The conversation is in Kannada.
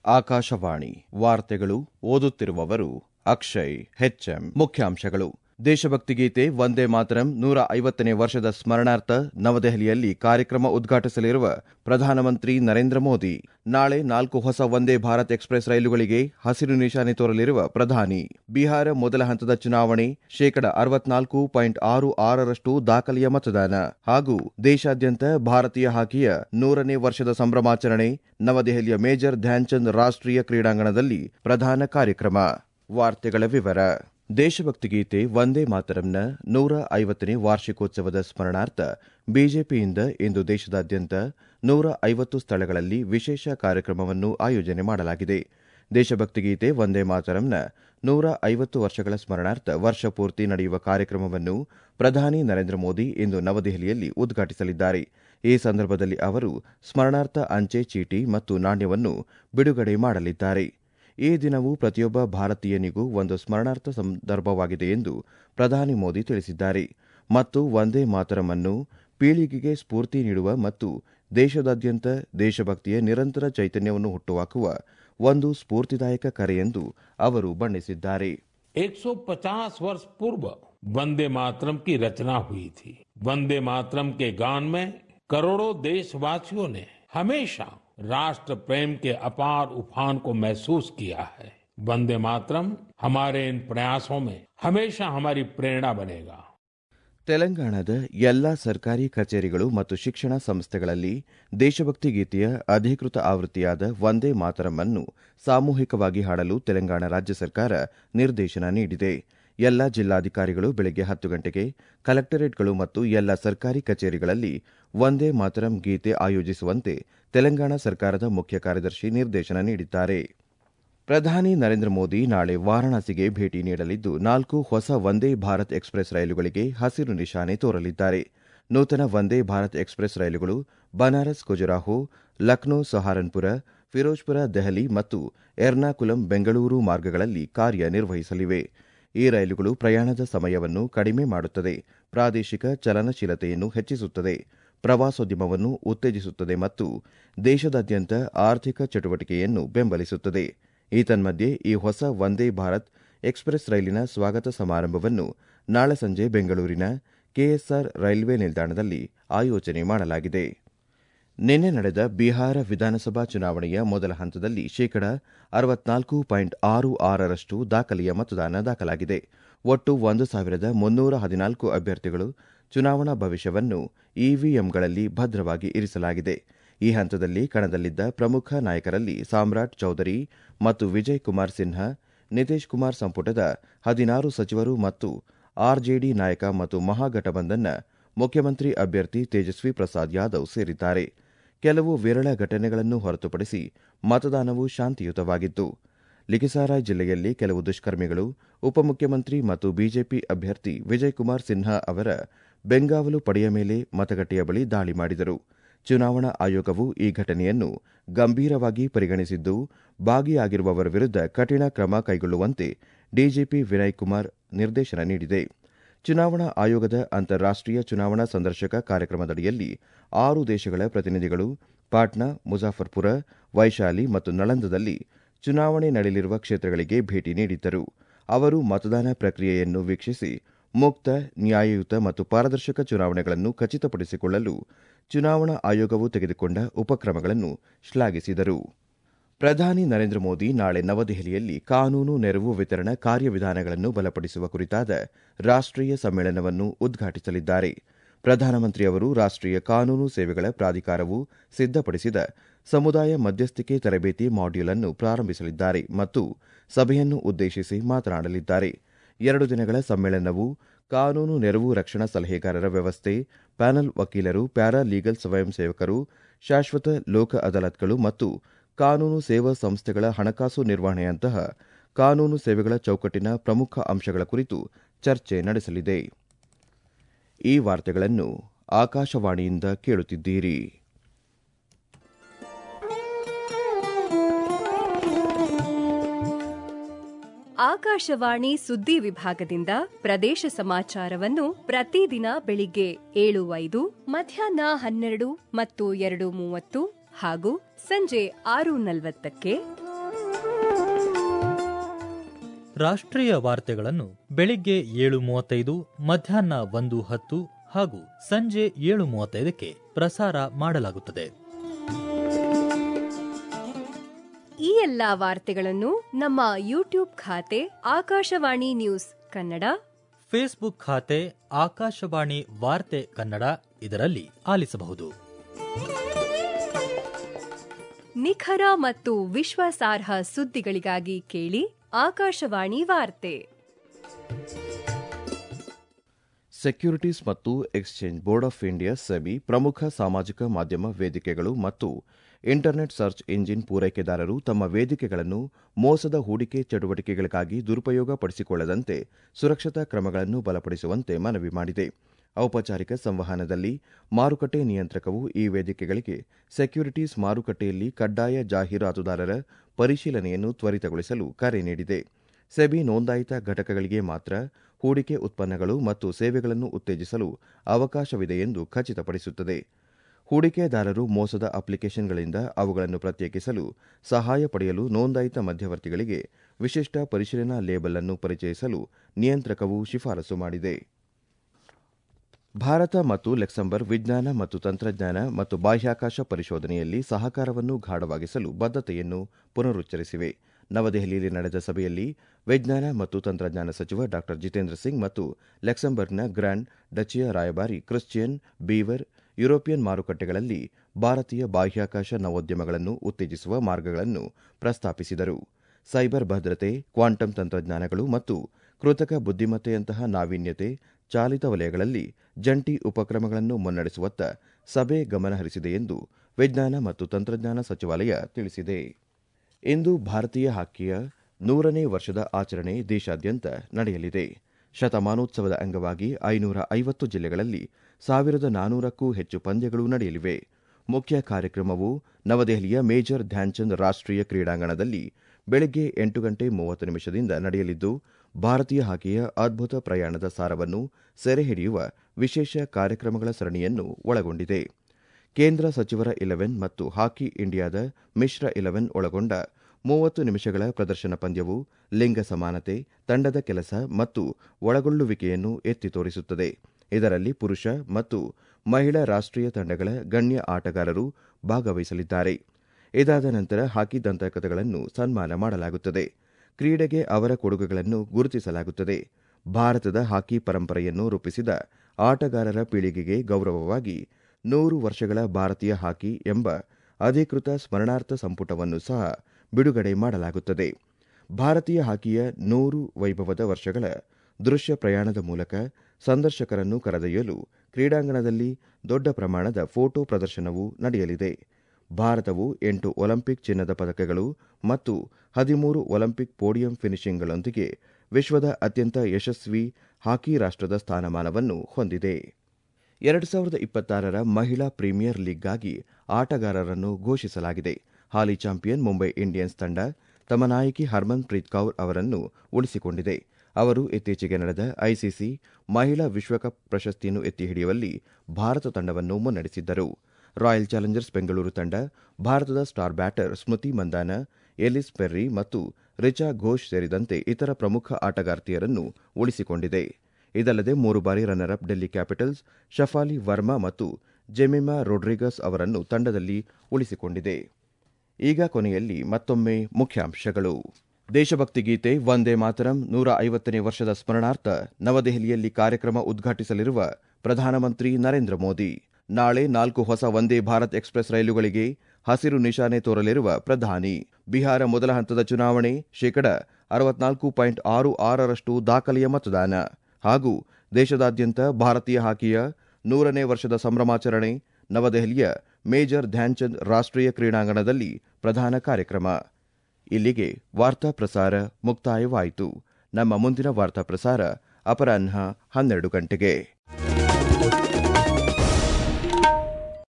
ಆಕಾಶವಾಣಿ ವಾರ್ತೆಗಳು ಓದುತ್ತಿರುವವರು ಅಕ್ಷಯ್ ಹೆಚ್ಎಂ ಮುಖ್ಯಾಂಶಗಳು ದೇಶಭಕ್ತಿ ಗೀತೆ ವಂದೇ ಮಾತರಂ ನೂರ ಐವತ್ತನೇ ವರ್ಷದ ಸ್ಮರಣಾರ್ಥ ನವದೆಹಲಿಯಲ್ಲಿ ಕಾರ್ಯಕ್ರಮ ಉದ್ಘಾಟಿಸಲಿರುವ ಪ್ರಧಾನಮಂತ್ರಿ ನರೇಂದ್ರ ಮೋದಿ ನಾಳೆ ನಾಲ್ಕು ಹೊಸ ವಂದೇ ಭಾರತ್ ಎಕ್ಸ್ಪ್ರೆಸ್ ರೈಲುಗಳಿಗೆ ಹಸಿರು ನಿಶಾನೆ ತೋರಲಿರುವ ಪ್ರಧಾನಿ ಬಿಹಾರ ಮೊದಲ ಹಂತದ ಚುನಾವಣೆ ಶೇಕಡ ಅರವತ್ನಾಲ್ಕು ಪಾಯಿಂಟ್ ಆರು ಆರರಷ್ಟು ದಾಖಲೆಯ ಮತದಾನ ಹಾಗೂ ದೇಶಾದ್ಯಂತ ಭಾರತೀಯ ಹಾಕಿಯ ನೂರನೇ ವರ್ಷದ ಸಂಭ್ರಮಾಚರಣೆ ನವದೆಹಲಿಯ ಮೇಜರ್ ಧ್ಯಾನ್ಚಂದ್ ರಾಷ್ಟ್ರೀಯ ಕ್ರೀಡಾಂಗಣದಲ್ಲಿ ಪ್ರಧಾನ ಕಾರ್ಯಕ್ರಮ ವಾರ್ತೆಗಳ ವಿವರ ದೇಶಭಕ್ತಿ ಗೀತೆ ವಂದೇ ಮಾತರಂನ ನೂರ ಐವತ್ತನೇ ವಾರ್ಷಿಕೋತ್ಸವದ ಸ್ಮರಣಾರ್ಥ ಬಿಜೆಪಿಯಿಂದ ಇಂದು ದೇಶದಾದ್ಯಂತ ನೂರ ಐವತ್ತು ಸ್ಥಳಗಳಲ್ಲಿ ವಿಶೇಷ ಕಾರ್ಯಕ್ರಮವನ್ನು ಆಯೋಜನೆ ಮಾಡಲಾಗಿದೆ ದೇಶಭಕ್ತಿ ಗೀತೆ ವಂದೇ ಮಾತರಂನ ನೂರ ಐವತ್ತು ವರ್ಷಗಳ ಸ್ಮರಣಾರ್ಥ ವರ್ಷಪೂರ್ತಿ ನಡೆಯುವ ಕಾರ್ಯಕ್ರಮವನ್ನು ಪ್ರಧಾನಿ ನರೇಂದ್ರ ಮೋದಿ ಇಂದು ನವದೆಹಲಿಯಲ್ಲಿ ಉದ್ಘಾಟಿಸಲಿದ್ದಾರೆ ಈ ಸಂದರ್ಭದಲ್ಲಿ ಅವರು ಸ್ಮರಣಾರ್ಥ ಅಂಚೆ ಚೀಟಿ ಮತ್ತು ನಾಣ್ಯವನ್ನು ಬಿಡುಗಡೆ ಮಾಡಲಿದ್ದಾರೆ ಈ ದಿನವು ಪ್ರತಿಯೊಬ್ಬ ಭಾರತೀಯನಿಗೂ ಒಂದು ಸ್ಮರಣಾರ್ಥ ಸಂದರ್ಭವಾಗಿದೆ ಎಂದು ಪ್ರಧಾನಿ ಮೋದಿ ತಿಳಿಸಿದ್ದಾರೆ ಮತ್ತು ವಂದೇ ಮಾತರಂ ಅನ್ನು ಪೀಳಿಗೆಗೆ ಸ್ಫೂರ್ತಿ ನೀಡುವ ಮತ್ತು ದೇಶದಾದ್ಯಂತ ದೇಶಭಕ್ತಿಯ ನಿರಂತರ ಚೈತನ್ಯವನ್ನು ಹುಟ್ಟುಹಾಕುವ ಒಂದು ಸ್ಫೂರ್ತಿದಾಯಕ ಕರೆ ಎಂದು ಅವರು ಬಣ್ಣಿಸಿದ್ದಾರೆ 150 वर्ष पूर्व वंदे मातरम की रचना हुई थी वंदे मातरम के गान में करोड़ों देशवासियों ने हमेशा राष्ट्र प्रेम के अपार उफान को महसूस किया है वंदे मातरम हमारे इन प्रयासों में हमेशा हमारी प्रेरणा बनेगा ತೆಲಂಗಾಣದ ಎಲ್ಲಾ ಸರ್ಕಾರಿ ಕಚೇರಿಗಳು ಮತ್ತು ಶಿಕ್ಷಣ ಸಂಸ್ಥೆಗಳಲ್ಲಿ ದೇಶಭಕ್ತಿ ಗೀತೆಯ ಅಧಿಕೃತ ಆವೃತ್ತಿಯಾದ ವಂದೇ ಮಾತರಂ ಅನ್ನು ಸಾಮೂಹಿಕವಾಗಿ ಹಾಡಲು ತೆಲಂಗಾಣ ರಾಜ್ಯ ಸರ್ಕಾರ ನಿರ್ದೇಶನ ನೀಡಿದೆ ಎಲ್ಲ ಜಿಲ್ಲಾಧಿಕಾರಿಗಳು ಬೆಳಗ್ಗೆ ಹತ್ತು ಗಂಟೆಗೆ ಕಲೆಕ್ಟರೇಟ್ಗಳು ಮತ್ತು ಎಲ್ಲ ಸರ್ಕಾರಿ ಕಚೇರಿಗಳಲ್ಲಿ ವಂದೇ ಮಾತರಂ ಗೀತೆ ಆಯೋಜಿಸುವಂತೆ ತೆಲಂಗಾಣ ಸರ್ಕಾರದ ಮುಖ್ಯ ಕಾರ್ಯದರ್ಶಿ ನಿರ್ದೇಶನ ನೀಡಿದ್ದಾರೆ ಪ್ರಧಾನಿ ನರೇಂದ್ರ ಮೋದಿ ನಾಳೆ ವಾರಾಣಸಿಗೆ ಭೇಟಿ ನೀಡಲಿದ್ದು ನಾಲ್ಕು ಹೊಸ ವಂದೇ ಭಾರತ್ ಎಕ್ಸ್ಪ್ರೆಸ್ ರೈಲುಗಳಿಗೆ ಹಸಿರು ನಿಶಾನೆ ತೋರಲಿದ್ದಾರೆ ನೂತನ ವಂದೇ ಭಾರತ್ ಎಕ್ಸ್ಪ್ರೆಸ್ ರೈಲುಗಳು ಬನಾರಸ್ ಖಜುರಾಹೋ ಲಕ್ನೋ ಸಹಾರನ್ಪುರ ಫಿರೋಜ್ಪುರ ದೆಹಲಿ ಮತ್ತು ಎರ್ನಾಕುಲಂ ಬೆಂಗಳೂರು ಮಾರ್ಗಗಳಲ್ಲಿ ಕಾರ್ಯನಿರ್ವಹಿಸಲಿವೆ ಈ ರೈಲುಗಳು ಪ್ರಯಾಣದ ಸಮಯವನ್ನು ಕಡಿಮೆ ಮಾಡುತ್ತದೆ ಪ್ರಾದೇಶಿಕ ಚಲನಶೀಲತೆಯನ್ನು ಹೆಚ್ಚಿಸುತ್ತದೆ ಪ್ರವಾಸೋದ್ಯಮವನ್ನು ಉತ್ತೇಜಿಸುತ್ತದೆ ಮತ್ತು ದೇಶದಾದ್ಯಂತ ಆರ್ಥಿಕ ಚಟುವಟಿಕೆಯನ್ನು ಬೆಂಬಲಿಸುತ್ತದೆ ಏತನ್ಮಧ್ಯೆ ಈ ಹೊಸ ವಂದೇ ಭಾರತ್ ಎಕ್ಸ್ಪ್ರೆಸ್ ರೈಲಿನ ಸ್ವಾಗತ ಸಮಾರಂಭವನ್ನು ನಾಳೆ ಸಂಜೆ ಬೆಂಗಳೂರಿನ ಕೆಎಸ್ಆರ್ ರೈಲ್ವೆ ನಿಲ್ದಾಣದಲ್ಲಿ ಆಯೋಜನೆ ಮಾಡಲಾಗಿದೆ ನಿನ್ನೆ ನಡೆದ ಬಿಹಾರ ವಿಧಾನಸಭಾ ಚುನಾವಣೆಯ ಮೊದಲ ಹಂತದಲ್ಲಿ ಶೇಕಡ ಅರವತ್ನಾಲ್ಕು ಪಾಯಿಂಟ್ ಆರು ಆರರಷ್ಟು ದಾಖಲೆಯ ಮತದಾನ ದಾಖಲಾಗಿದೆ ಒಟ್ಟು ಒಂದು ಸಾವಿರದ ಮುನ್ನೂರ ಹದಿನಾಲ್ಕು ಅಭ್ಯರ್ಥಿಗಳು ಚುನಾವಣಾ ಭವಿಷ್ಯವನ್ನು ಇವಿಎಂಗಳಲ್ಲಿ ಭದ್ರವಾಗಿ ಇರಿಸಲಾಗಿದೆ ಈ ಹಂತದಲ್ಲಿ ಕಣದಲ್ಲಿದ್ದ ಪ್ರಮುಖ ನಾಯಕರಲ್ಲಿ ಸಾಮ್ರಾಟ್ ಚೌಧರಿ ಮತ್ತು ವಿಜಯ್ ಕುಮಾರ್ ಸಿನ್ಹಾ ನಿತೀಶ್ ಕುಮಾರ್ ಸಂಪುಟದ ಹದಿನಾರು ಸಚಿವರು ಮತ್ತು ಆರ್ಜೆಡಿ ನಾಯಕ ಮತ್ತು ಮಹಾಗಠಬಂಧನ್ನ ಮುಖ್ಯಮಂತ್ರಿ ಅಭ್ಯರ್ಥಿ ತೇಜಸ್ವಿ ಪ್ರಸಾದ್ ಯಾದವ್ ಸೇರಿದ್ದಾರೆ ಕೆಲವು ವಿರಳ ಘಟನೆಗಳನ್ನು ಹೊರತುಪಡಿಸಿ ಮತದಾನವು ಶಾಂತಿಯುತವಾಗಿತ್ತು ಲಿಖಿಸಾರಾಯ್ ಜಿಲ್ಲೆಯಲ್ಲಿ ಕೆಲವು ದುಷ್ಕರ್ಮಿಗಳು ಉಪಮುಖ್ಯಮಂತ್ರಿ ಮತ್ತು ಬಿಜೆಪಿ ಅಭ್ಯರ್ಥಿ ವಿಜಯ್ ಕುಮಾರ್ ಸಿನ್ಹಾ ಅವರ ಬೆಂಗಾವಲು ಪಡೆಯ ಮೇಲೆ ಮತಗಟ್ಟೆಯ ಬಳಿ ದಾಳಿ ಮಾಡಿದರು ಚುನಾವಣಾ ಆಯೋಗವು ಈ ಘಟನೆಯನ್ನು ಗಂಭೀರವಾಗಿ ಪರಿಗಣಿಸಿದ್ದು ಭಾಗಿಯಾಗಿರುವವರ ವಿರುದ್ಧ ಕಠಿಣ ಕ್ರಮ ಕೈಗೊಳ್ಳುವಂತೆ ಡಿಜಿಪಿ ವಿನಯ್ ಕುಮಾರ್ ನಿರ್ದೇಶನ ನೀಡಿದೆ ಚುನಾವಣಾ ಆಯೋಗದ ಅಂತಾರಾಷ್ಟೀಯ ಚುನಾವಣಾ ಸಂದರ್ಶಕ ಕಾರ್ಯಕ್ರಮದಡಿಯಲ್ಲಿ ಆರು ದೇಶಗಳ ಪ್ರತಿನಿಧಿಗಳು ಪಾಟ್ನಾ ಮುಜಾಫರ್ಪುರ ವೈಶಾಲಿ ಮತ್ತು ನಳಂದದಲ್ಲಿ ಚುನಾವಣೆ ನಡೆಯಲಿರುವ ಕ್ಷೇತ್ರಗಳಿಗೆ ಭೇಟಿ ನೀಡಿದ್ದರು ಅವರು ಮತದಾನ ಪ್ರಕ್ರಿಯೆಯನ್ನು ವೀಕ್ಷಿಸಿ ಮುಕ್ತ ನ್ಯಾಯಯುತ ಮತ್ತು ಪಾರದರ್ಶಕ ಚುನಾವಣೆಗಳನ್ನು ಖಚಿತಪಡಿಸಿಕೊಳ್ಳಲು ಚುನಾವಣಾ ಆಯೋಗವು ತೆಗೆದುಕೊಂಡ ಉಪಕ್ರಮಗಳನ್ನು ಶ್ಲಾಘಿಸಿದರು ಪ್ರಧಾನಿ ನರೇಂದ್ರ ಮೋದಿ ನಾಳೆ ನವದೆಹಲಿಯಲ್ಲಿ ಕಾನೂನು ನೆರವು ವಿತರಣಾ ಕಾರ್ಯವಿಧಾನಗಳನ್ನು ಬಲಪಡಿಸುವ ಕುರಿತಾದ ರಾಷ್ಟೀಯ ಸಮ್ಮೇಳನವನ್ನು ಉದ್ಘಾಟಿಸಲಿದ್ದಾರೆ ಪ್ರಧಾನಮಂತ್ರಿಯವರು ರಾಷ್ಟೀಯ ಕಾನೂನು ಸೇವೆಗಳ ಪ್ರಾಧಿಕಾರವು ಸಿದ್ದಪಡಿಸಿದ ಸಮುದಾಯ ಮಧ್ಯಸ್ಥಿಕೆ ತರಬೇತಿ ಮಾಡ್ಯೂಲ್ ಅನ್ನು ಪ್ರಾರಂಭಿಸಲಿದ್ದಾರೆ ಮತ್ತು ಸಭೆಯನ್ನು ಉದ್ದೇಶಿಸಿ ಮಾತನಾಡಲಿದ್ದಾರೆ ಎರಡು ದಿನಗಳ ಸಮ್ಮೇಳನವು ಕಾನೂನು ನೆರವು ರಕ್ಷಣಾ ಸಲಹೆಗಾರರ ವ್ಯವಸ್ಥೆ ಪ್ಯಾನಲ್ ವಕೀಲರು ಪ್ಯಾರಾ ಲೀಗಲ್ ಸ್ವಯಂ ಸೇವಕರು ಶಾಶ್ವತ ಲೋಕ ಅದಾಲತ್ಗಳು ಮತ್ತು ಕಾನೂನು ಸೇವಾ ಸಂಸ್ಥೆಗಳ ಹಣಕಾಸು ನಿರ್ವಹಣೆಯಂತಹ ಕಾನೂನು ಸೇವೆಗಳ ಚೌಕಟ್ಟಿನ ಪ್ರಮುಖ ಅಂಶಗಳ ಕುರಿತು ಚರ್ಚೆ ನಡೆಸಲಿದೆ ಈ ವಾರ್ತೆಗಳನ್ನು ಆಕಾಶವಾಣಿಯಿಂದ ಕೇಳುತ್ತಿದ್ದೀರಿ ಆಕಾಶವಾಣಿ ಸುದ್ದಿ ವಿಭಾಗದಿಂದ ಪ್ರದೇಶ ಸಮಾಚಾರವನ್ನು ಪ್ರತಿದಿನ ಬೆಳಿಗ್ಗೆ ಏಳು ಐದು ಮಧ್ಯಾಹ್ನ ಹನ್ನೆರಡು ಮತ್ತು ಎರಡು ಮೂವತ್ತು ಹಾಗೂ ಸಂಜೆ ಆರು ನಲವತ್ತಕ್ಕೆ ರಾಷ್ಟ್ರೀಯ ವಾರ್ತೆಗಳನ್ನು ಬೆಳಿಗ್ಗೆ ಏಳು ಮೂವತ್ತೈದು ಮಧ್ಯಾಹ್ನ ಒಂದು ಹತ್ತು ಹಾಗೂ ಸಂಜೆ ಏಳು ಮೂವತ್ತೈದಕ್ಕೆ ಪ್ರಸಾರ ಮಾಡಲಾಗುತ್ತದೆ ಈ ಎಲ್ಲಾ ವಾರ್ತೆಗಳನ್ನು ನಮ್ಮ ಯೂಟ್ಯೂಬ್ ಖಾತೆ ಆಕಾಶವಾಣಿ ನ್ಯೂಸ್ ಕನ್ನಡ ಫೇಸ್ಬುಕ್ ಖಾತೆ ಆಕಾಶವಾಣಿ ವಾರ್ತೆ ಕನ್ನಡ ಇದರಲ್ಲಿ ಆಲಿಸಬಹುದು ನಿಖರ ಮತ್ತು ವಿಶ್ವಾಸಾರ್ಹ ಸುದ್ದಿಗಳಿಗಾಗಿ ಕೇಳಿ ಆಕಾಶವಾಣಿ ವಾರ್ತೆ ಸೆಕ್ಯೂರಿಟೀಸ್ ಮತ್ತು exchange board of India SEBI ಪ್ರಮುಖ ಸಾಮಾಜಿಕ ಮಾಧ್ಯಮ ವೇದಿಕೆಗಳು ಮತ್ತು ಇಂಟರ್ನೆಟ್ ಸರ್ಚ್ ಇಂಜಿನ್ ಪೂರೈಕೆದಾರರು ತಮ್ಮ ವೇದಿಕೆಗಳನ್ನು ಮೋಸದ ಹೂಡಿಕೆ ಚಟುವಟಿಕೆಗಳಿಗಾಗಿ ದುರುಪಯೋಗ ಪಡಿಸಿಕೊಳ್ಳದಂತೆ ಸುರಕ್ಷತಾ ಕ್ರಮಗಳನ್ನು ಬಲಪಡಿಸುವಂತೆ ಮನವಿ ಮಾಡಿದೆ ಔಪಚಾರಿಕ ಸಂವಹನದಲ್ಲಿ ಮಾರುಕಟ್ಟೆ ನಿಯಂತ್ರಕವು ಈ ವೇದಿಕೆಗಳಿಗೆ ಸೆಕ್ಯೂರಿಟೀಸ್ ಮಾರುಕಟ್ಟೆಯಲ್ಲಿ ಕಡ್ಡಾಯ ಜಾಹೀರಾತುದಾರರ ಪರಿಶೀಲನೆಯನ್ನು ತ್ವರಿತಗೊಳಿಸಲು ಕರೆ ನೀಡಿದೆ ಸೆಬಿ ನೋಂದಾಯಿತ ಘಟಕಗಳಿಗೆ ಮಾತ್ರ ಹೂಡಿಕೆ ಉತ್ಪನ್ನಗಳು ಮತ್ತು ಸೇವೆಗಳನ್ನು ಉತ್ತೇಜಿಸಲು ಅವಕಾಶವಿದೆ ಎಂದು ಖಚಿತಪಡಿಸುತ್ತದೆ ಹೂಡಿಕೆದಾರರು ಮೋಸದ ಅಪ್ಲಿಕೇಶನ್ಗಳಿಂದ ಅವುಗಳನ್ನು ಪ್ರತ್ಯೇಕಿಸಲು ಸಹಾಯ ಪಡೆಯಲು ನೋಂದಾಯಿತ ಮಧ್ಯವರ್ತಿಗಳಿಗೆ ವಿಶಿಷ್ಟ ಪರಿಶೀಲನಾ ಲೇಬಲ್ ಅನ್ನು ಪರಿಚಯಿಸಲು ನಿಯಂತ್ರಕವು ಶಿಫಾರಸು ಮಾಡಿದೆ ಭಾರತ ಮತ್ತು ಲೆಕ್ಸಂಬರ್ಗ್ ವಿಜ್ಞಾನ ಮತ್ತು ತಂತ್ರಜ್ಞಾನ ಮತ್ತು ಬಾಹ್ಯಾಕಾಶ ಪರಿಶೋಧನೆಯಲ್ಲಿ ಸಹಕಾರವನ್ನು ಗಾಢವಾಗಿಸಲು ಬದ್ಧತೆಯನ್ನು ಪುನರುಚ್ಚರಿಸಿವೆ ನವದೆಹಲಿಯಲ್ಲಿ ನಡೆದ ಸಭೆಯಲ್ಲಿ ವಿಜ್ಞಾನ ಮತ್ತು ತಂತ್ರಜ್ಞಾನ ಸಚಿವ ಡಾ ಜಿತೇಂದ್ರ ಸಿಂಗ್ ಮತ್ತು ಲೆಕ್ಸಂಬರ್ಗ್ನ ಗ್ರ್ಯಾಂಡ್ ಡಚಿಯ ರಾಯಭಾರಿ ಕ್ರಿಶ್ಚಿಯನ್ ಬೀವರ್ ಯುರೋಪಿಯನ್ ಮಾರುಕಟ್ಟೆಗಳಲ್ಲಿ ಭಾರತೀಯ ಬಾಹ್ಯಾಕಾಶ ನವೋದ್ಯಮಗಳನ್ನು ಉತ್ತೇಜಿಸುವ ಮಾರ್ಗಗಳನ್ನು ಪ್ರಸ್ತಾಪಿಸಿದರು ಸೈಬರ್ ಭದ್ರತೆ ಕ್ವಾಂಟಮ್ ತಂತ್ರಜ್ಞಾನಗಳು ಮತ್ತು ಕೃತಕ ಬುದ್ದಿಮತ್ತೆಯಂತಹ ನಾವೀನ್ಯತೆ ಚಾಲಿತ ವಲಯಗಳಲ್ಲಿ ಜಂಟಿ ಉಪಕ್ರಮಗಳನ್ನು ಮುನ್ನಡೆಸುವತ್ತ ಸಭೆ ಗಮನಹರಿಸಿದೆ ಎಂದು ವಿಜ್ಞಾನ ಮತ್ತು ತಂತ್ರಜ್ಞಾನ ಸಚಿವಾಲಯ ತಿಳಿಸಿದೆ ಇಂದು ಭಾರತೀಯ ಹಾಕಿಯ ನೂರನೇ ವರ್ಷದ ಆಚರಣೆ ದೇಶಾದ್ಯಂತ ನಡೆಯಲಿದೆ ಶತಮಾನೋತ್ಸವದ ಅಂಗವಾಗಿ ಐನೂರ ಐವತ್ತು ಜಿಲ್ಲೆಗಳಲ್ಲಿ ಸಾವಿರದ ನಾನೂರಕ್ಕೂ ಹೆಚ್ಚು ಪಂದ್ಯಗಳು ನಡೆಯಲಿವೆ ಮುಖ್ಯ ಕಾರ್ಯಕ್ರಮವು ನವದೆಹಲಿಯ ಮೇಜರ್ ಧ್ಯಾನ್ಚಂದ್ ರಾಷ್ಟೀಯ ಕ್ರೀಡಾಂಗಣದಲ್ಲಿ ಬೆಳಗ್ಗೆ ಎಂಟು ಗಂಟೆ ಮೂವತ್ತು ನಿಮಿಷದಿಂದ ನಡೆಯಲಿದ್ದು ಭಾರತೀಯ ಹಾಕಿಯ ಅದ್ಭುತ ಪ್ರಯಾಣದ ಸಾರವನ್ನು ಸೆರೆ ಹಿಡಿಯುವ ವಿಶೇಷ ಕಾರ್ಯಕ್ರಮಗಳ ಸರಣಿಯನ್ನು ಒಳಗೊಂಡಿದೆ ಕೇಂದ್ರ ಸಚಿವರ ಇಲೆವೆನ್ ಮತ್ತು ಹಾಕಿ ಇಂಡಿಯಾದ ಮಿಶ್ರ ಇಲೆವೆನ್ ಒಳಗೊಂಡ ಮೂವತ್ತು ನಿಮಿಷಗಳ ಪ್ರದರ್ಶನ ಪಂದ್ಯವು ಲಿಂಗ ಸಮಾನತೆ ತಂಡದ ಕೆಲಸ ಮತ್ತು ಒಳಗೊಳ್ಳುವಿಕೆಯನ್ನು ಎತ್ತಿ ತೋರಿಸುತ್ತದೆ ಇದರಲ್ಲಿ ಪುರುಷ ಮತ್ತು ಮಹಿಳಾ ರಾಷ್ಟೀಯ ತಂಡಗಳ ಗಣ್ಯ ಆಟಗಾರರು ಭಾಗವಹಿಸಲಿದ್ದಾರೆ ಇದಾದ ನಂತರ ಹಾಕಿ ದಂತಕಥೆಗಳನ್ನು ಸನ್ಮಾನ ಮಾಡಲಾಗುತ್ತದೆ ಕ್ರೀಡೆಗೆ ಅವರ ಕೊಡುಗೆಗಳನ್ನು ಗುರುತಿಸಲಾಗುತ್ತದೆ ಭಾರತದ ಹಾಕಿ ಪರಂಪರೆಯನ್ನು ರೂಪಿಸಿದ ಆಟಗಾರರ ಪೀಳಿಗೆಗೆ ಗೌರವವಾಗಿ ನೂರು ವರ್ಷಗಳ ಭಾರತೀಯ ಹಾಕಿ ಎಂಬ ಅಧಿಕೃತ ಸ್ಮರಣಾರ್ಥ ಸಂಪುಟವನ್ನು ಸಹ ಬಿಡುಗಡೆ ಮಾಡಲಾಗುತ್ತದೆ ಭಾರತೀಯ ಹಾಕಿಯ ನೂರು ವೈಭವದ ವರ್ಷಗಳ ದೃಶ್ಯ ಪ್ರಯಾಣದ ಮೂಲಕ ಸಂದರ್ಶಕರನ್ನು ಕರೆದೊಯ್ಯಲು ಕ್ರೀಡಾಂಗಣದಲ್ಲಿ ದೊಡ್ಡ ಪ್ರಮಾಣದ ಫೋಟೋ ಪ್ರದರ್ಶನವೂ ನಡೆಯಲಿದೆ ಭಾರತವು ಎಂಟು ಒಲಿಂಪಿಕ್ ಚಿನ್ನದ ಪದಕಗಳು ಮತ್ತು ಹದಿಮೂರು ಒಲಿಂಪಿಕ್ ಪೋಡಿಯಂ ಫಿನಿಶಿಂಗ್ಗಳೊಂದಿಗೆ ವಿಶ್ವದ ಅತ್ಯಂತ ಯಶಸ್ವಿ ಹಾಕಿ ರಾಷ್ಟದ ಸ್ಥಾನಮಾನವನ್ನು ಹೊಂದಿದೆ ಎರಡು ಸಾವಿರದ ಇಪ್ಪತ್ತಾರರ ಮಹಿಳಾ ಪ್ರೀಮಿಯರ್ ಲೀಗ್ಗಾಗಿ ಆಟಗಾರರನ್ನು ಘೋಷಿಸಲಾಗಿದೆ ಹಾಲಿ ಚಾಂಪಿಯನ್ ಮುಂಬೈ ಇಂಡಿಯನ್ಸ್ ತಂಡ ತಮ್ಮ ನಾಯಕಿ ಹರ್ಮನ್ ಪ್ರೀತ್ ಕೌರ್ ಅವರನ್ನು ಉಳಿಸಿಕೊಂಡಿದೆ ಅವರು ಇತ್ತೀಚೆಗೆ ನಡೆದ ಐಸಿಸಿ ಮಹಿಳಾ ವಿಶ್ವಕಪ್ ಪ್ರಶಸ್ತಿಯನ್ನು ಎತ್ತಿ ಹಿಡಿಯುವಲ್ಲಿ ಭಾರತ ತಂಡವನ್ನು ಮುನ್ನಡೆಸಿದ್ದರು ರಾಯಲ್ ಚಾಲೆಂಜರ್ಸ್ ಬೆಂಗಳೂರು ತಂಡ ಭಾರತದ star batter Smriti Mandhana Ellyse Perry ಮತ್ತು ರಿಚಾ ಘೋಷ್ ಸೇರಿದಂತೆ ಇತರ ಪ್ರಮುಖ ಆಟಗಾರ್ತಿಯರನ್ನು ಉಳಿಸಿಕೊಂಡಿದೆ ಇದಲ್ಲದೆ ಮೂರು ಬಾರಿ runner up Delhi capitals Shafali Verma ಮತ್ತು ಜೆಮಿಮಾ ರೊಡ್ರಿಗಸ್ ಅವರನ್ನು ತಂಡದಲ್ಲಿ ಉಳಿಸಿಕೊಂಡಿದೆ ಈಗ ಕೊನೆಯಲ್ಲಿ ಮತ್ತೊಮ್ಮೆ ಮುಖ್ಯಾಂಶಗಳು ದೇಶಭಕ್ತಿ ಗೀತೆ ವಂದೇ ಮಾತರಂ ನೂರ ಐವತ್ತನೇ ವರ್ಷದ ಸ್ಮರಣಾರ್ಥ ನವದೆಹಲಿಯಲ್ಲಿ ಕಾರ್ಯಕ್ರಮ ಉದ್ಘಾಟಿಸಲಿರುವ ಪ್ರಧಾನಮಂತ್ರಿ ನರೇಂದ್ರ ಮೋದಿ ನಾಳೆ ನಾಲ್ಕು ಹೊಸ ವಂದೇ ಭಾರತ್ ಎಕ್ಸ್ಪ್ರೆಸ್ ರೈಲುಗಳಿಗೆ ಹಸಿರು ನಿಶಾನೆ ತೋರಲಿರುವ ಪ್ರಧಾನಿ ಬಿಹಾರ ಮೊದಲ ಹಂತದ ಚುನಾವಣೆ ಶೇಕಡ ಅರವತ್ನಾಲ್ಕು ಪಾಯಿಂಟ್ ಆರು ಆರರಷ್ಟು ದಾಖಲೆಯ ಮತದಾನ ಹಾಗೂ ದೇಶದಾದ್ಯಂತ ಭಾರತೀಯ ಹಾಕಿಯ ನೂರನೇ ವರ್ಷದ ಸಂಭ್ರಮಾಚರಣೆ ನವದೆಹಲಿಯ ಮೇಜರ್ ಧ್ಯಾನ್ಚಂದ್ ರಾಷ್ಟೀಯ ಕ್ರೀಡಾಂಗಣದಲ್ಲಿ ಪ್ರಧಾನ ಕಾರ್ಯಕ್ರಮ ಇಲ್ಲಿಗೆ ವಾರ್ತಾ ಪ್ರಸಾರ ಮುಕ್ತಾಯವಾಯಿತು ನಮ್ಮ ಮುಂದಿನ ವಾರ್ತಾ ಪ್ರಸಾರ ಅಪರಾಹ್ನ ಹನ್ನೆರಡು ಗಂಟೆಗೆ